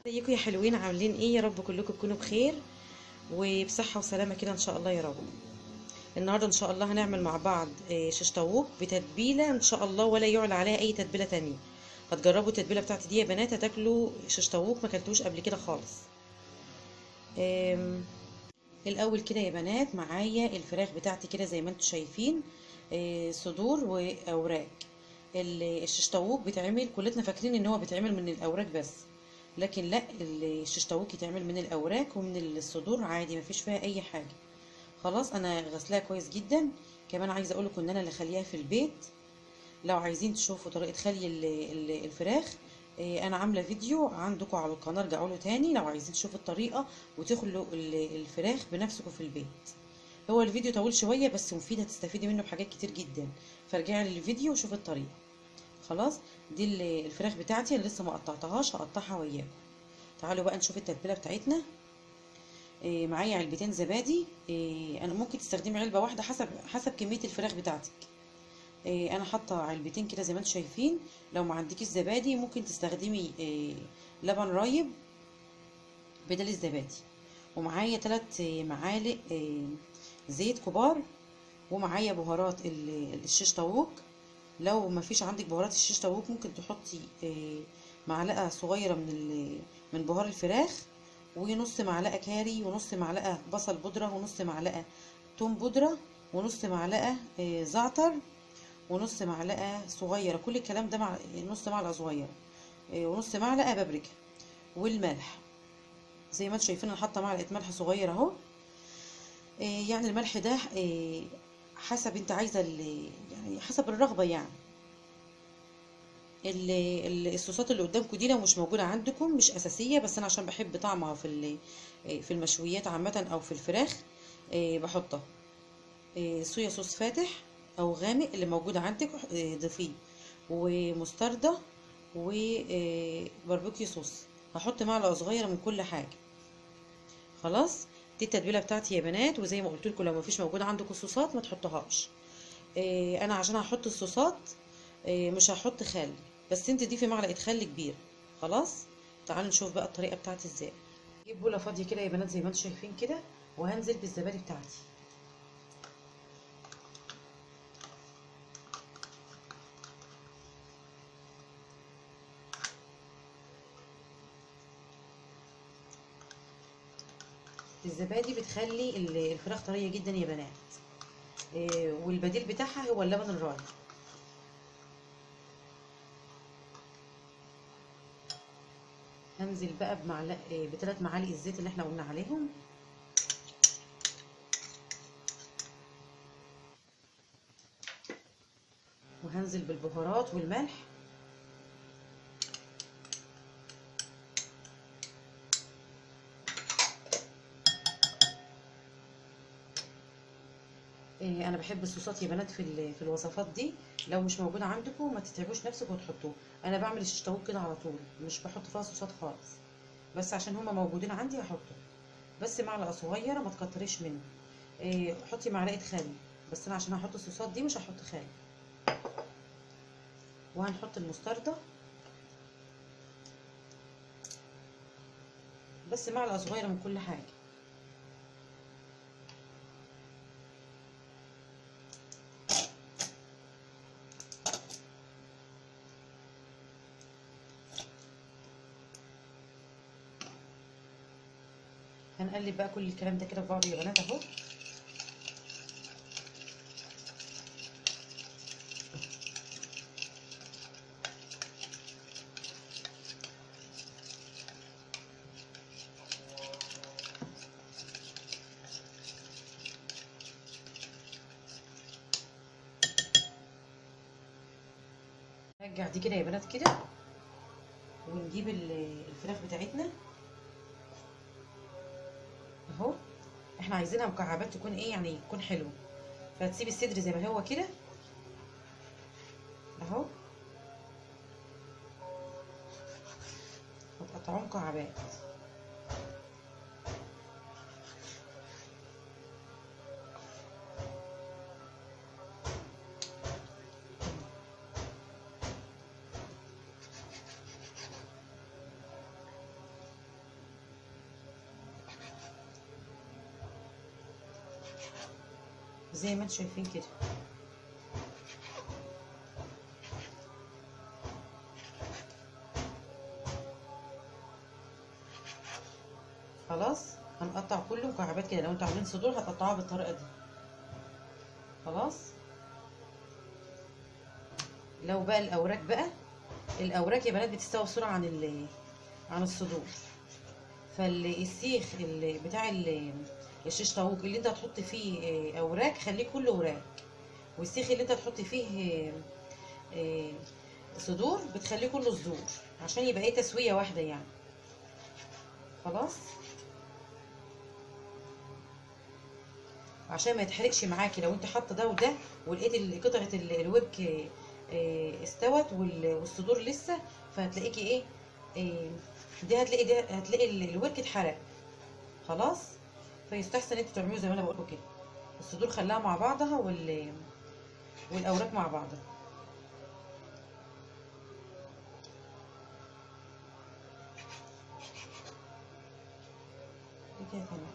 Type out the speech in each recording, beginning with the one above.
ازيكم يا حلوين عاملين ايه يا رب كلكم تكونوا بخير وبصحة وسلامة كده ان شاء الله يا رب النهاردة ان شاء الله هنعمل مع بعض آه، شيش طاووق بتتبيلة ان شاء الله ولا يعلى عليها اي تتبيلة تانية هتجربوا التتبيلة بتاعتي دي يا بنات هتاكلوا شيش طاووق ما اكلتوش قبل كده خالص آم، الاول كده يا بنات معايا الفراخ بتاعتي كده زي ما انتم شايفين آه، صدور واوراق ال- الشيش طاووق بيتعمل كلنا فاكرين ان هو بيتعمل من الاوراق بس لكن لا الشيش طاووق يتعمل من الاوراق ومن الصدور عادي مفيش فيها اي حاجه خلاص انا غسلاها كويس جدا كمان عايزه اقول لكم ان انا اللي خليها في البيت لو عايزين تشوفوا طريقه خلي ال- ال- الفراخ إيه، انا عامله فيديو عندكم على القناه ارجعوا له تاني لو عايزين تشوفوا الطريقه وتخلوا ال- الفراخ بنفسكم في البيت هو الفيديو طويل شويه بس مفيد هتستفيدي منه بحاجات كتير جدا فارجعي للفيديو وشوفي الطريقه خلاص دي ال- الفراخ بتاعتي اللي لسه ما قطعتهاش هقطعها وياكم تعالوا بقى نشوف التتبيله بتاعتنا إيه معايا علبتين زبادي إيه انا ممكن تستخدمي علبه واحده حسب حسب كميه الفراخ بتاعتك إيه انا حاطه علبتين كده زي ما انتم شايفين لو ما عندكيش زبادي ممكن تستخدمي إيه لبن رايب بدل الزبادي ومعايا ثلاث معالق إيه زيت كبار ومعايا بهارات ال- الشيش طاووق لو ما فيش عندك بهارات الشيش طاووق ممكن تحطي إيه معلقه صغيره من ال- من بهار الفراخ ونص معلقه كاري ونص معلقه بصل بودره ونص معلقه توم بودره ونص معلقه آه، زعتر ونص معلقه صغيره كل الكلام ده مع نص معلقه صغيره آه، ونص معلقه بابريكا والملح زي ما انتم شايفين انا حاطه معلقه ملح صغيره اهو آه، يعني الملح ده آه، حسب انت عايزه ال- يعني حسب الرغبه يعني ال- ال- الصوصات اللي قدامكم دي لو مش موجوده عندكم مش اساسيه بس انا عشان بحب طعمها في ال- في المشويات عامه او في الفراخ إيه، بحطها إيه، صويا صوص فاتح او غامق اللي موجود عندك إيه، ضيفيه ومستردة وباربيكيو صوص هحط معلقه صغيره من كل حاجه خلاص دي التتبيله بتاعتي يا بنات وزي ما قلت لكم لو مفيش موجود عندكم صوصات ما تحطوهاش إيه، انا عشان هحط الصوصات إيه، مش هحط خل بس انت ضيفي معلقه خل كبيره خلاص تعالوا نشوف بقى الطريقه بتاعتي ازاي اجيب بوله فاضيه كده يا بنات زي ما انتم شايفين كده وهنزل بالزبادي بتاعتي الزبادي بتخلي ال- الفراخ طريه جدا يا بنات إيه، والبديل بتاعها هو اللبن الرايب هنزل بقى بمعلقه إيه، بثلاث معالق الزيت اللي احنا قلنا عليهم وهنزل بالبهارات والملح إيه، انا بحب الصوصات يا بنات في ال- في الوصفات دي لو مش موجوده عندكم ما تتعبوش نفسكم وتحطوه انا بعمل الشيش طاووق كده على طول مش بحط فيها صوصات خالص بس عشان هما موجودين عندي هحطه بس معلقه صغيره ما تكتريش منه إيه، حطي معلقه خل بس انا عشان هحط الصوصات دي مش هحط خل وهنحط المستردة بس معلقه صغيره من كل حاجه هنقلب بقى كل الكلام ده كده في بعضه يا بنات اهو نرجع دي كده يا بنات كده ونجيب ال- الفراخ بتاعتنا اهو احنا عايزينها مكعبات تكون ايه يعني تكون حلوه فهتسيب الصدر زي ما هو كده اهو وتقطعوه مكعبات زي ما انتم شايفين كده خلاص هنقطع كله مكعبات كده لو انتوا عاملين صدور هتقطعوها بالطريقه دي خلاص لو بقى الاوراق بقى الاوراق يا بنات بتستوي بسرعه عن ال عن الصدور فالسيخ اللي بتاع ال- الشيش طاووق اللي انت هتحط فيه اه، اوراق خليه كله اوراق والسيخ اللي انت هتحط فيه اه، اه، صدور بتخليه كله صدور عشان يبقى ايه تسويه واحده يعني خلاص عشان ما يتحرقش معاكي لو انت حاطه ده وده ولقيت ال- قطعه ال- الورك اه، اه، استوت وال- والصدور لسه فهتلاقيكي ايه اه، دي هتلاقي ده هتلاقي ال- الورك اتحرق خلاص فيستحسن انتوا تعملوا زي ما انا بقول كده الصدور خلاها مع بعضها وال والاوراق مع بعضها دي كده تمام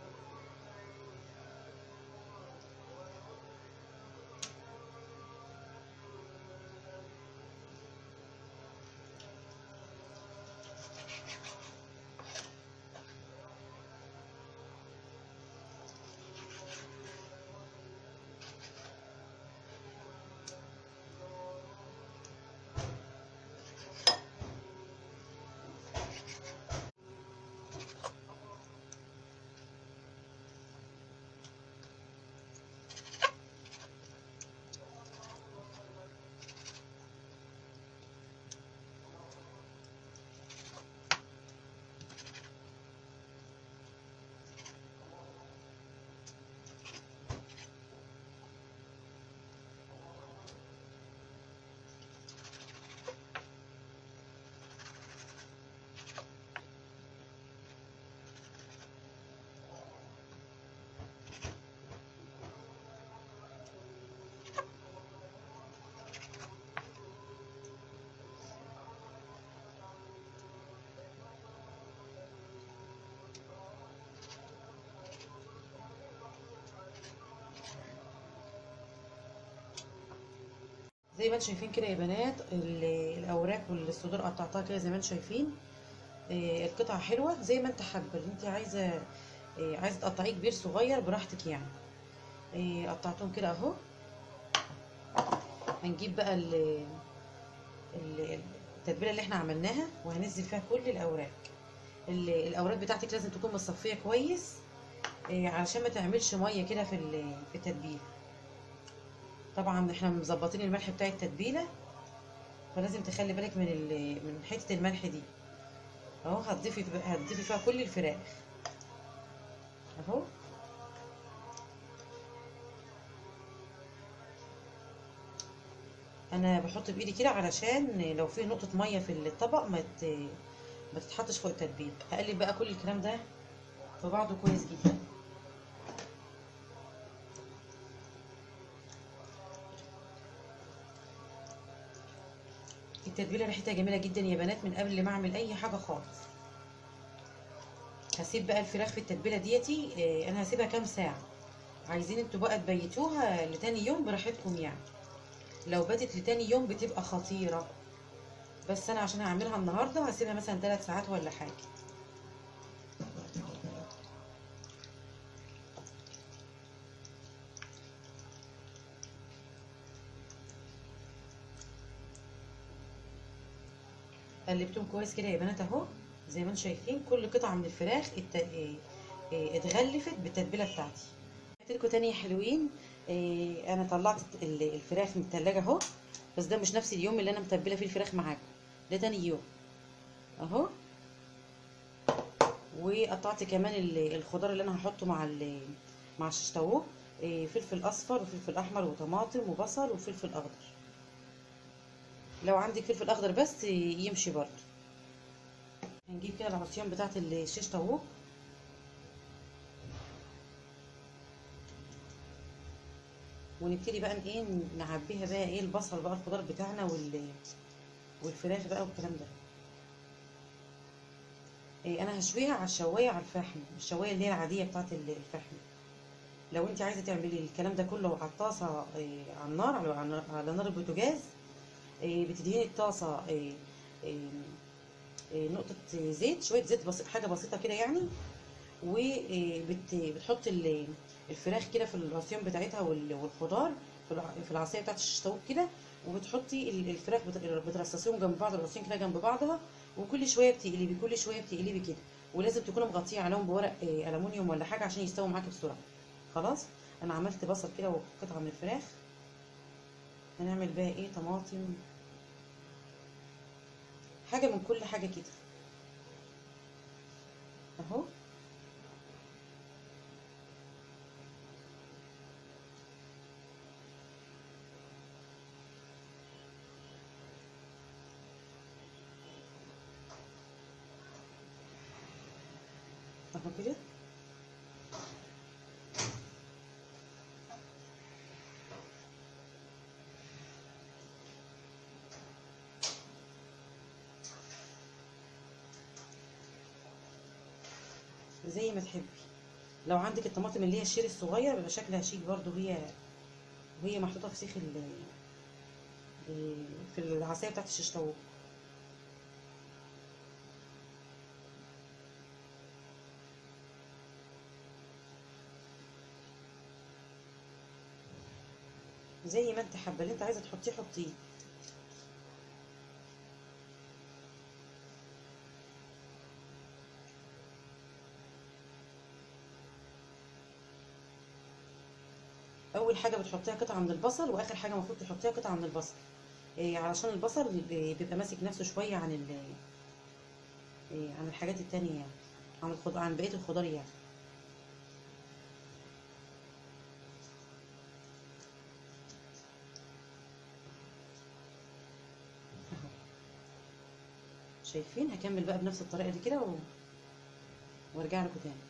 زي ما انتم شايفين كده يا بنات ال- الاوراق والصدور قطعتها كده زي ما انتم شايفين آه، القطعه حلوه زي ما انت حابه اللي انت عايزه آه، عايزه تقطعيه كبير صغير براحتك يعني آه، قطعتهم كده اهو هنجيب بقى ال- ال- التتبيله اللي احنا عملناها وهننزل فيها كل الاوراق ال- الاوراق بتاعتك لازم تكون مصفيه كويس آه، علشان ما تعملش ميه كده في ال- في التتبيله طبعا احنا مظبطين الملح بتاع التتبيله فلازم تخلي بالك من ال- من حته الملح دي اهو هتضيفي هتضيفي فيها كل الفراخ اهو انا بحط بايدي كده علشان لو في نقطه ميه في الطبق ما ت... ما تتحطش فوق التتبيله هقلب بقى كل الكلام ده في بعضه كويس جدا التتبيله ريحتها جميله جدا يا بنات من قبل ما اعمل اي حاجه خالص هسيب بقى الفراخ في التتبيله ديتي آه، انا هسيبها كام ساعه عايزين انتوا بقى تبيتوها لتاني يوم براحتكم يعني لو باتت لتاني يوم بتبقى خطيره بس انا عشان هعملها النهارده هسيبها مثلا 3 ساعات ولا حاجه قلبتهم كويس كده يا بنات اهو زي ما انتم شايفين كل قطعه من الفراخ ات... اه، اه، اتغلفت بالتتبيله بتاعتي قلت لكم تاني يا حلوين اه، انا طلعت ال- الفراخ من التلاجة اهو بس ده مش نفس اليوم اللي انا متبله فيه الفراخ معاكم ده تاني يوم اهو وقطعت كمان ال- الخضار اللي انا هحطه مع ال مع الشيش طاووق اه، فلفل اصفر وفلفل احمر وطماطم وبصل وفلفل اخضر لو عندك فلفل اخضر بس يمشي برضه هنجيب كده العصيان بتاعت الشيش طاووق ونبتدي بقى ايه نعبيها بقى ايه البصل بقى الخضار بتاعنا وال والفراخ بقى والكلام ده إيه انا هشويها على الشوايه على الفحم الشوايه اللي هي العاديه بتاعت ال- الفحم لو انت عايزه تعملي الكلام ده كله على الطاسه آه، على النار على على- على نار البوتاجاز آه، بتدهني الطاسه آه، آه، آه، نقطه زيت شويه زيت بسيط حاجه بسيطه كده يعني وبتحط الفراخ كده في العصيان بتاعتها وال- والخضار في الع- في العصايه بتاعت الشطاوط كده وبتحطي ال- الفراخ بت- بترصصيهم جنب بعض العصيان كده جنب بعضها وكل شويه بتقلبي كل شويه بتقلبي كده ولازم تكوني مغطيه عليهم بورق آه، الومنيوم ولا حاجه عشان يستووا معاكي بسرعه خلاص انا عملت بصل كده وقطعه من الفراخ هنعمل بقى ايه طماطم حاجه من كل حاجه كده اهو اهو كده زي ما تحبي لو عندك الطماطم اللي هي الشيري الصغير بيبقى شكلها شيك برضو هي وهي محطوطه في سيخ ال في العصايه بتاعت الشيش طاووق زي ما انت حابه اللي انت عايزه تحطيه حطيه اول حاجه بتحطيها قطعه من البصل واخر حاجه المفروض تحطيها قطعه من البصل إيه علشان البصل بي- بيبقى ماسك نفسه شويه عن ال إيه عن الحاجات التانية يعني عن الخضار عن بقيه الخضار يعني أهو. شايفين هكمل بقى بنفس الطريقه دي كده و... وارجع لكم تاني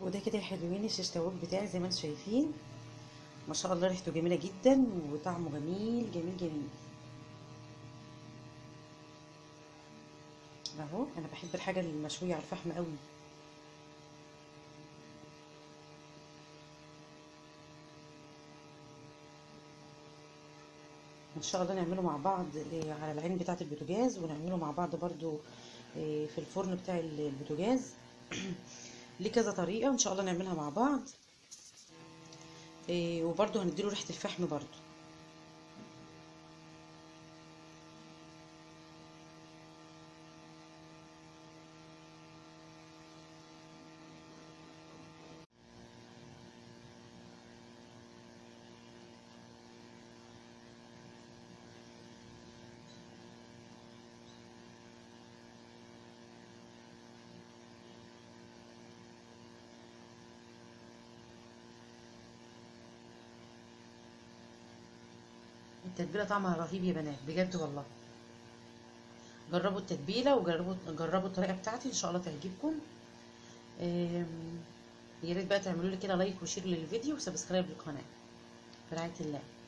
وده كده يا حلوين الشيش تاوك بتاعي زي ما انتم شايفين ما شاء الله ريحته جميله جدا وطعمه جميل جميل جميل اهو انا بحب الحاجه المشويه على الفحم قوي ان شاء الله نعمله مع بعض آه، على العين بتاعه البوتاجاز ونعمله مع بعض برضو آه، في الفرن بتاع البوتاجاز ليه كذا طريقه ان شاء الله نعملها مع بعض آه، وبرضو هنديله ريحه الفحم برضو التتبيله طعمها رهيب يا بنات بجد والله جربوا التتبيله وجربوا جربوا الطريقه بتاعتي ان شاء الله تعجبكم آم، يا ريت بقى تعملوا لي كده لايك وشير للفيديو وسبسكرايب للقناه في رعايه الله